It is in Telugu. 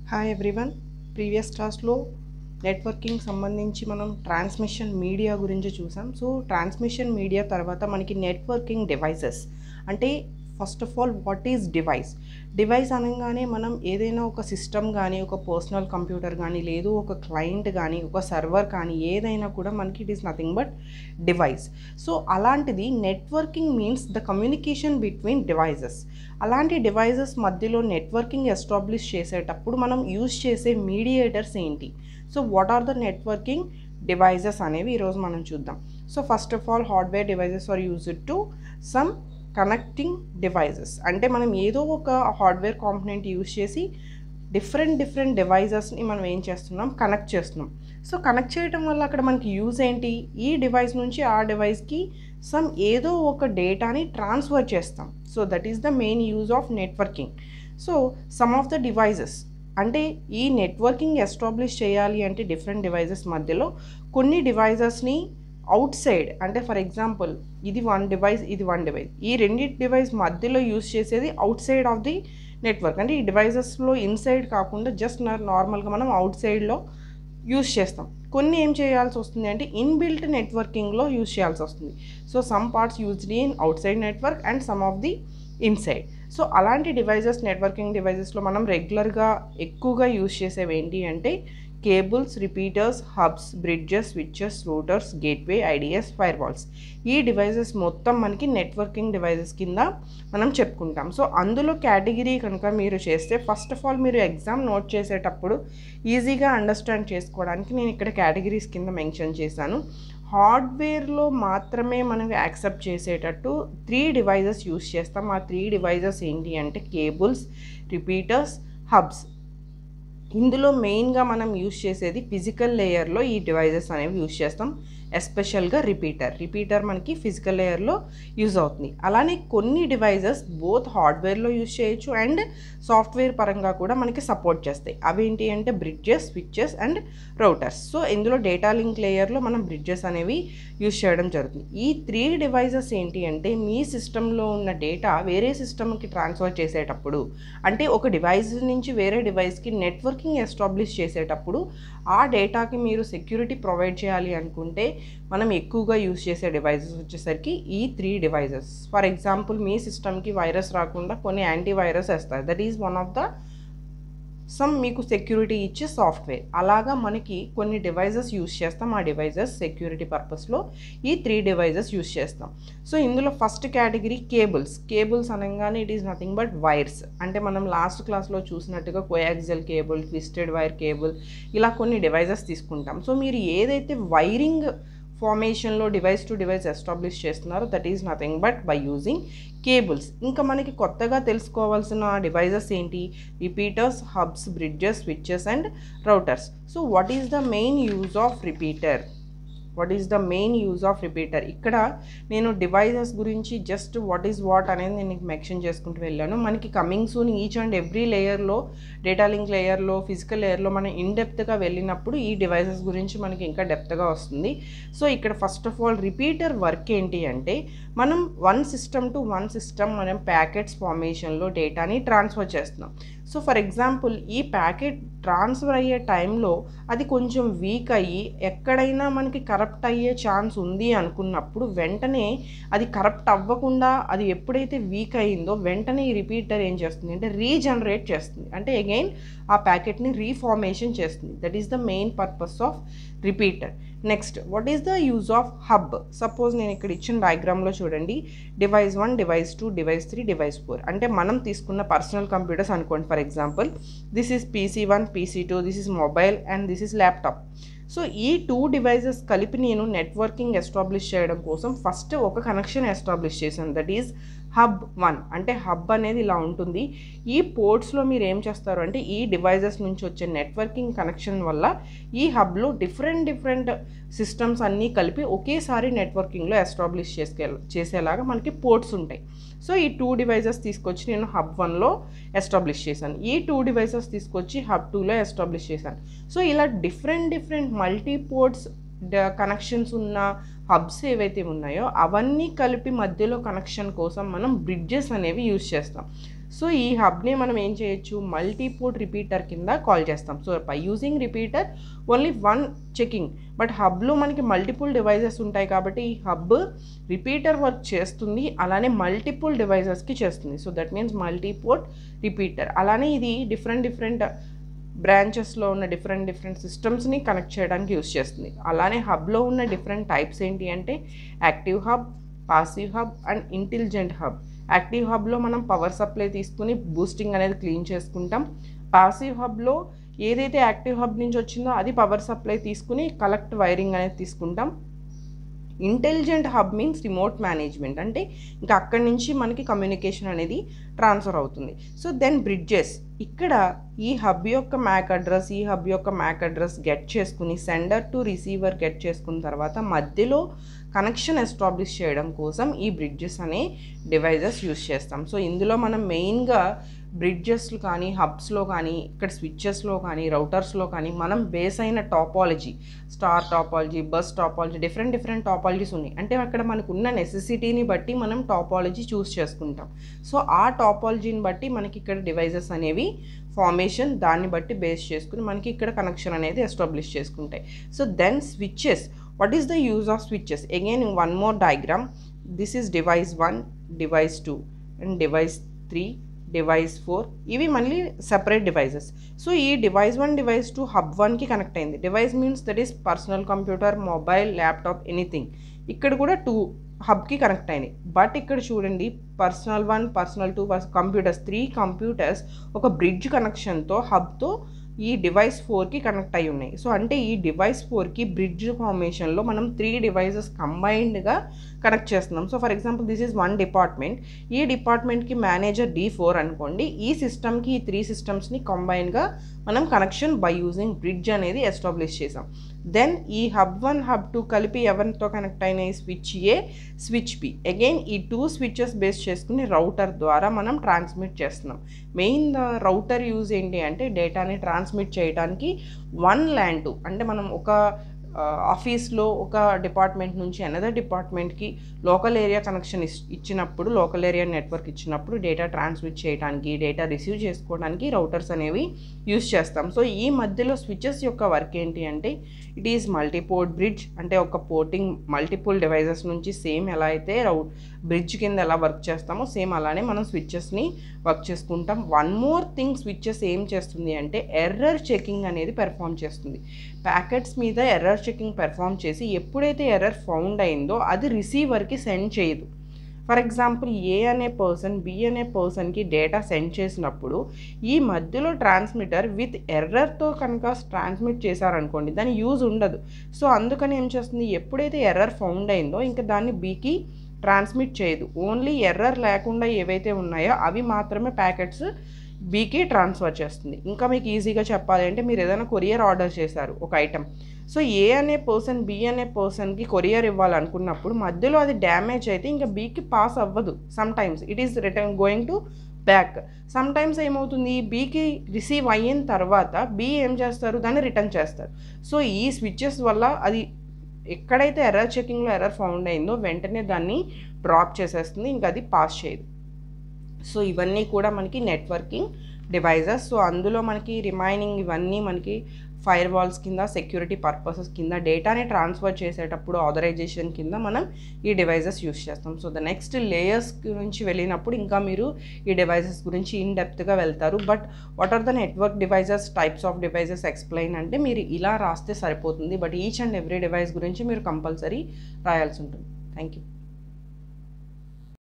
హాయ్ ఎవ్రీవన్ ప్రీవియస్ క్లాస్లో నెట్వర్కింగ్ సంబంధించి మనం ట్రాన్స్మిషన్ మీడియా గురించి చూసాం సో ట్రాన్స్మిషన్ మీడియా తర్వాత మనకి నెట్వర్కింగ్ డివైసెస్ అంటే first of all what is device device అనగానే మనం ఏదైనా ఒక సిస్టమ్ కానీ ఒక పర్సనల్ కంప్యూటర్ కానీ లేదు ఒక క్లయింట్ కానీ ఒక సర్వర్ కానీ ఏదైనా కూడా మనకి it is nothing but device so అలాంటిది networking means the communication between devices అలాంటి డివైజెస్ మధ్యలో నెట్వర్కింగ్ ఎస్టాబ్లిష్ చేసేటప్పుడు మనం యూజ్ చేసే మీడియేటర్స్ ఏంటి so what are the networking devices అనేవి ఈరోజు మనం చూద్దాం so first of all hardware devices are used to some connecting devices అంటే మనం ఏదో ఒక హార్డ్వేర్ కాంపోనెంట్ యూజ్ చేసి డిఫరెంట్ డిఫరెంట్ డివైజెస్ని మనం ఏం చేస్తున్నాం కనెక్ట్ చేస్తున్నాం సో కనెక్ట్ చేయడం వల్ల అక్కడ మనకి యూజ్ ఏంటి ఈ డివైస్ నుంచి ఆ డివైస్కి సమ్ ఏదో ఒక డేటాని ట్రాన్స్ఫర్ చేస్తాం so that is the main use of networking so some of the devices అంటే ఈ నెట్వర్కింగ్ ఎస్టాబ్లిష్ చేయాలి అంటే డిఫరెంట్ డివైజెస్ మధ్యలో కొన్ని డివైజెస్ని అవుట్ సైడ్ అంటే ఫర్ ఎగ్జాంపుల్ ఇది వన్ డివైస్ ఇది వన్ డివైస్ ఈ రెండింటి డివైస్ మధ్యలో యూస్ చేసేది outside of the network అంటే ఈ డివైజెస్లో ఇన్సైడ్ కాకుండా జస్ట్ నార్మల్గా మనం అవుట్ సైడ్లో యూస్ చేస్తాం కొన్ని ఏం చేయాల్సి వస్తుంది అంటే ఇన్బిల్ట్ నెట్వర్కింగ్లో యూస్ చేయాల్సి వస్తుంది so some parts used in outside network and some of the inside so అలాంటి డివైజెస్ నెట్వర్కింగ్ డివైజెస్లో మనం రెగ్యులర్గా ఎక్కువగా యూస్ చేసేవి ఏంటి అంటే cables repeaters hubs bridges switches routers gateway IDS firewalls ఈ డివైజెస్ మొత్తం మనకి నెట్వర్కింగ్ డివైజెస్ కింద మనం చెప్పుకుంటాం సో అందులో కేటగిరీ కనుక మీరు చేస్తే ఫస్ట్ ఆఫ్ ఆల్ మీరు ఎగ్జామ్ నోట్ చేసేటప్పుడు ఈజీగా అండర్స్టాండ్ చేసుకోవడానికి నేను ఇక్కడ కేటగిరీస్ కింద మెన్షన్ చేశాను హార్డ్వేర్లో మాత్రమే మనం యాక్సెప్ట్ చేసేటట్టు త్రీ డివైజెస్ యూస్ చేస్తాం ఆ త్రీ డివైజెస్ ఏంటి అంటే కేబుల్స్ రిపీటర్స్ హబ్స్ ఇందులో మెయిన్గా మనం యూస్ చేసేది ఫిజికల్ లేయర్లో ఈ డివైజెస్ అనేవి యూస్ చేస్తాం ఎస్పెషల్గా రిపీటర్ రిపీటర్ మనకి ఫిజికల్ లేయర్లో యూజ్ అవుతుంది అలానే కొన్ని డివైజెస్ బోత్ హార్డ్వేర్లో యూజ్ చేయొచ్చు అండ్ సాఫ్ట్వేర్ పరంగా కూడా మనకి సపోర్ట్ చేస్తాయి అవేంటి అంటే bridges switches and routers so ఇందులో డేటా లింక్ లేయర్లో మనం బ్రిడ్జెస్ అనేవి యూజ్ చేయడం జరుగుతుంది ఈ త్రీ డివైజెస్ ఏంటి అంటే మీ సిస్టంలో ఉన్న డేటా వేరే సిస్టమ్కి ట్రాన్స్ఫర్ చేసేటప్పుడు అంటే ఒక డివైస్ నుంచి వేరే డివైస్కి నెట్వర్కింగ్ ఎస్టాబ్లిష్ చేసేటప్పుడు ఆ డేటాకి మీరు సెక్యూరిటీ ప్రొవైడ్ చేయాలి అనుకుంటే మనం ఎక్కువగా యూజ్ చేసే డివైజెస్ వచ్చేసరికి ఈ త్రీ డివైజెస్ ఫర్ ఎగ్జాంపుల్ మీ సిస్టమ్కి వైరస్ రాకుండా కొన్ని యాంటీ వైరస్ వేస్తారు that is one of the some మీకు సెక్యూరిటీ ఇచ్చే సాఫ్ట్వేర్ అలాగా మనకి కొన్ని డివైజెస్ యూస్ చేస్తాం ఆ డివైజెస్ సెక్యూరిటీ పర్పస్లో ఈ త్రీ డివైజెస్ యూస్ చేస్తాం సో ఇందులో ఫస్ట్ కేటగిరీ కేబుల్స్ కేబుల్స్ అనగానే it is nothing but wires అంటే మనం లాస్ట్ క్లాస్లో చూసినట్టుగా coaxial cable twisted wire cable ఇలా కొన్ని డివైజెస్ తీసుకుంటాం సో మీరు ఏదైతే వైరింగ్ ఫార్మేషన్లో డివైస్ టు డివైస్ ఎస్టాబ్లిష్ చేస్తున్నారో that is nothing but by using cables ఇంకా మనకి కొత్తగా తెలుసుకోవాల్సిన డివైజెస్ ఏంటి repeaters hubs bridges switches and routers so what is the main use of repeater what is the main use of repeater ఇక్కడ నేను డివైజెస్ గురించి జస్ట్ వాట్ ఈస్ వాట్ అనేది నేను మెన్షన్ చేసుకుంటూ వెళ్ళాను మనకి coming soon each and every లేయర్లో డేటా లింక్ లేయర్లో ఫిజికల్ లేయర్లో మనం ఇన్ డెప్త్గా వెళ్ళినప్పుడు ఈ డివైజెస్ గురించి మనకి ఇంకా డెప్త్గా వస్తుంది సో ఇక్కడ first of all repeater work ఏంటి అంటే మనం one system to one system మనం ప్యాకెట్స్ ఫార్మేషన్లో డేటాని ట్రాన్స్ఫర్ చేస్తున్నాం సో ఫర్ ఎగ్జాంపుల్ ఈ ప్యాకెట్ ట్రాన్స్ఫర్ అయ్యే టైంలో అది కొంచెం వీక్ అయ్యి ఎక్కడైనా మనకి కరప్ట్ అయ్యే ఛాన్స్ ఉంది అనుకున్నప్పుడు వెంటనే అది కరప్ట్ అవ్వకుండా అది ఎప్పుడైతే వీక్ అయ్యిందో వెంటనే ఈ రిపీటర్ ఏం చేస్తుంది అంటే రీజనరేట్ చేస్తుంది అంటే అగైన్ ఆ ప్యాకెట్ని రీఫార్మేషన్ చేస్తుంది that is the main purpose of repeater next what is the use of hub suppose నేను ఇక్కడ ఇచ్చిన డయాగ్రామ్లో చూడండి device one device two device three device four అంటే మనం తీసుకున్న పర్సనల్ కంప్యూటర్స్ అనుకోండి for example this is PC one PC two this is mobile and this is laptop so ఈ టూ డివైజెస్ కలిపి నేను నెట్వర్కింగ్ ఎస్టాబ్లిష్ చేయడం కోసం ఫస్ట్ ఒక కనెక్షన్ ఎస్టాబ్లిష్ చేశాను దట్ ఈజ్ హబ్ వన్ అంటే హబ్ అనేది ఇలా ఉంటుంది ఈ పోర్ట్స్లో మీరు ఏం చేస్తారు అంటే ఈ డివైజెస్ నుంచి వచ్చే నెట్వర్కింగ్ కనెక్షన్ వల్ల ఈ హబ్లో డిఫరెంట్ డిఫరెంట్ సిస్టమ్స్ అన్నీ కలిపి ఒకేసారి నెట్వర్కింగ్లో ఎస్టాబ్లిష్ చేసుకే చేసేలాగా మనకి పోర్ట్స్ ఉంటాయి సో ఈ టూ డివైజెస్ తీసుకొచ్చి నేను హబ్ వన్లో ఎస్టాబ్లిష్ చేశాను ఈ టూ డివైసెస్ తీసుకొచ్చి హబ్ టూలో ఎస్టాబ్లిష్ చేశాను సో ఇలా different different multi ports connections ఉన్న హబ్స్ ఏవైతే ఉన్నాయో అవన్నీ కలిపి మధ్యలో కనెక్షన్ కోసం మనం బ్రిడ్జెస్ అనేవి యూజ్ చేస్తాం సో ఈ హబ్ని మనం ఏం చేయొచ్చు మల్టీపోర్ట్ రిపీటర్ కింద కాల్ చేస్తాం so by using repeater only one checking but హబ్లో మనకి మల్టిపుల్ డివైజెస్ ఉంటాయి కాబట్టి ఈ హబ్ రిపీటర్ వర్క్ చేస్తుంది అలానే మల్టిపుల్ డివైజెస్కి చేస్తుంది so that means multiport repeater అలానే ఇది డిఫరెంట్ డిఫరెంట్ బ్రాంచెస్లో ఉన్న డిఫరెంట్ డిఫరెంట్ సిస్టమ్స్ని కనెక్ట్ చేయడానికి యూస్ చేస్తుంది అలానే హబ్లో ఉన్న డిఫరెంట్ టైప్స్ ఏంటి అంటే active hub passive hub and intelligent hub active హబ్లో మనం పవర్ సప్లై తీసుకుని బూస్టింగ్ అనేది క్లీన్ చేసుకుంటాం పాసివ్ హబ్లో ఏదైతే యాక్టివ్ హబ్ నుంచి వచ్చిందో అది పవర్ సప్లై తీసుకుని కలెక్ట్ వైరింగ్ అనేది తీసుకుంటాం intelligent hub means remote management అంటే ఇంకా అక్కడి నుంచి మనకి కమ్యూనికేషన్ అనేది ట్రాన్స్ఫర్ అవుతుంది సో దెన్ బ్రిడ్జెస్ ఇక్కడ ఈ హబ్ యొక్క మ్యాక్ అడ్రస్ ఈ హబ్ యొక్క మ్యాక్ అడ్రస్ గెట్ చేసుకుని సెండర్ టు రిసీవర్ గెట్ చేసుకున్న తర్వాత మధ్యలో కనెక్షన్ ఎస్టాబ్లిష్ చేయడం కోసం ఈ బ్రిడ్జెస్ అనే డివైజెస్ యూస్ చేస్తాం సో ఇందులో మనం మెయిన్గా బ్రిడ్జెస్లు కానీ హబ్స్లో కానీ ఇక్కడ స్విచ్చెస్లో కానీ రౌటర్స్లో కానీ మనం బేస్ అయిన topology star topology bus topology different different topologies ఉన్నాయి అంటే అక్కడ మనకు ఉన్న నెసెసిటీని బట్టి మనం టాపాలజీ చూస్ చేసుకుంటాం సో ఆ టాపాలజీని బట్టి మనకి ఇక్కడ డివైజెస్ అనేవి ఫార్మేషన్ దాన్ని బట్టి బేస్ చేసుకుని మనకి ఇక్కడ కనెక్షన్ అనేది ఎస్టాబ్లిష్ చేసుకుంటాయి so then switches what is the use of switches again one more diagram this is device one device two and device three device four ఇవి మళ్ళీ సెపరేట్ డివైజెస్ సో ఈ device one device two hub వన్కి కనెక్ట్ అయింది device means that is personal computer mobile laptop anything ఇక్కడ కూడా టూ హబ్కి కనెక్ట్ అయినాయి బట్ ఇక్కడ చూడండి personal one personal two computers three computers ఒక బ్రిడ్జ్ కనెక్షన్తో హబ్తో ఈ డివైస్ ఫోర్కి కనెక్ట్ అయి ఉన్నాయి సో అంటే ఈ డివైస్ ఫోర్కి బ్రిడ్జ్ ఫార్మేషన్లో మనం త్రీ డివైజెస్ కంబైన్డ్గా కనెక్ట్ చేస్తున్నాం so for example this is one department ఈ డిపార్ట్మెంట్కి మేనేజర్ డి ఫోర్ అనుకోండి ఈ సిస్టమ్కి ఈ త్రీ సిస్టమ్స్ని కంబైన్గా మనం కనెక్షన్ బై యూజింగ్ బ్రిడ్జ్ అనేది ఎస్టాబ్లిష్ చేసాం దెన్ ఈ హబ్ వన్ హబ్ టూ కలిపి ఎవరితో కనెక్ట్ అయినాయి switch A switch B again ఈ టూ స్విచెస్ బేస్ చేసుకుని రౌటర్ ద్వారా మనం ట్రాన్స్మిట్ చేస్తున్నాం మెయిన్ రౌటర్ యూజ్ ఏంటి అంటే డేటాని ట్రాన్స్మిట్ చేయడానికి వన్ ల్యాండ్ టు అంటే మనం ఒక ఆఫీస్లో ఒక డిపార్ట్మెంట్ నుంచి అనదర్ డిపార్ట్మెంట్కి లోకల్ ఏరియా కనెక్షన్ ఇచ్చినప్పుడు లోకల్ ఏరియా నెట్వర్క్ ఇచ్చినప్పుడు డేటా ట్రాన్స్మిట్ చేయడానికి డేటా రిసీవ్ చేసుకోవడానికి రౌటర్స్ అనేవి యూస్ చేస్తాం సో ఈ మధ్యలో స్విచెస్ యొక్క వర్క్ ఏంటి అంటే ఇట్ ఈస్ మల్టీపోర్ట్ బ్రిడ్జ్ అంటే ఒక పోర్టింగ్ మల్టిపుల్ డివైజెస్ నుంచి సేమ్ ఎలా అయితే రౌ బ్రిడ్జ్ కింద ఎలా వర్క్ చేస్తామో సేమ్ అలానే మనం స్విచ్చెస్ని వర్క్ చేసుకుంటాం వన్ మోర్ థింగ్ స్విచ్చెస్ ఏం చేస్తుంది అంటే ఎర్రర్ చెకింగ్ అనేది పెర్ఫామ్ చేస్తుంది ప్యాకెట్స్ మీద ఎర్రర్ చెకింగ్ పెర్ఫామ్ చేసి ఎప్పుడైతే ఎర్రర్ ఫౌండ్ అయిందో అది రిసీవర్కి సెండ్ చేయదు ఫర్ ఎగ్జాంపుల్ ఏ అనే పర్సన్ బి అనే పర్సన్కి డేటా సెండ్ చేసినప్పుడు ఈ మధ్యలో ట్రాన్స్మిటర్ విత్ ఎర్రర్తో కనుక ట్రాన్స్మిట్ చేశారనుకోండి దాని యూజ్ ఉండదు సో అందుకని ఏం చేస్తుంది ఎప్పుడైతే ఎర్రర్ ఫౌండ్ అయిందో ఇంకా దాన్ని బీకి ట్రాన్స్మిట్ చేయదు ఓన్లీ ఎర్రర్ లేకుండా ఏవైతే ఉన్నాయో అవి మాత్రమే ప్యాకెట్స్ బీకి ట్రాన్స్ఫర్ చేస్తుంది ఇంకా మీకు ఈజీగా చెప్పాలి అంటే మీరు ఏదైనా కొరియర్ ఆర్డర్ చేశారు ఒక ఐటెం సో ఏ అనే పర్సన్ బి అనే పర్సన్కి కొరియర్ ఇవ్వాలనుకున్నప్పుడు మధ్యలో అది డ్యామేజ్ అయితే ఇంకా బీకి పాస్ అవ్వదు some times it is return going to back some times ఏమవుతుంది బీకి రిసీవ్ అయిన తర్వాత బి ఏం చేస్తారు దాన్ని రిటర్న్ చేస్తారు సో ఈ స్విచ్చెస్ వల్ల అది ఎక్కడైతే ఎర్రర్ చెకింగ్లో ఎర్రర్ ఫౌండ్ అయిందో వెంటనే దాన్ని డ్రాప్ చేసేస్తుంది ఇంకా అది పాస్ చేయదు సో ఇవన్నీ కూడా మనకి నెట్వర్కింగ్ డివైజెస్ సో అందులో మనకి రిమైనింగ్ ఇవన్నీ మనకి ఫైర్ వాల్స్ కింద సెక్యూరిటీ పర్పసెస్ కింద డేటాని ట్రాన్స్ఫర్ చేసేటప్పుడు ఆథరైజేషన్ కింద మనం ఈ డివైజెస్ యూస్ చేస్తాం సో ద నెక్స్ట్ లేయర్స్ గురించి వెళ్ళినప్పుడు ఇంకా మీరు ఈ డివైజెస్ గురించి ఇన్ డెప్త్గా వెళ్తారు but what are the network devices types of devices explain అంటే మీరు ఇలా రాస్తే సరిపోతుంది but each and every device గురించి మీరు కంపల్సరీ రాయాల్సి ఉంటుంది థ్యాంక్ యూ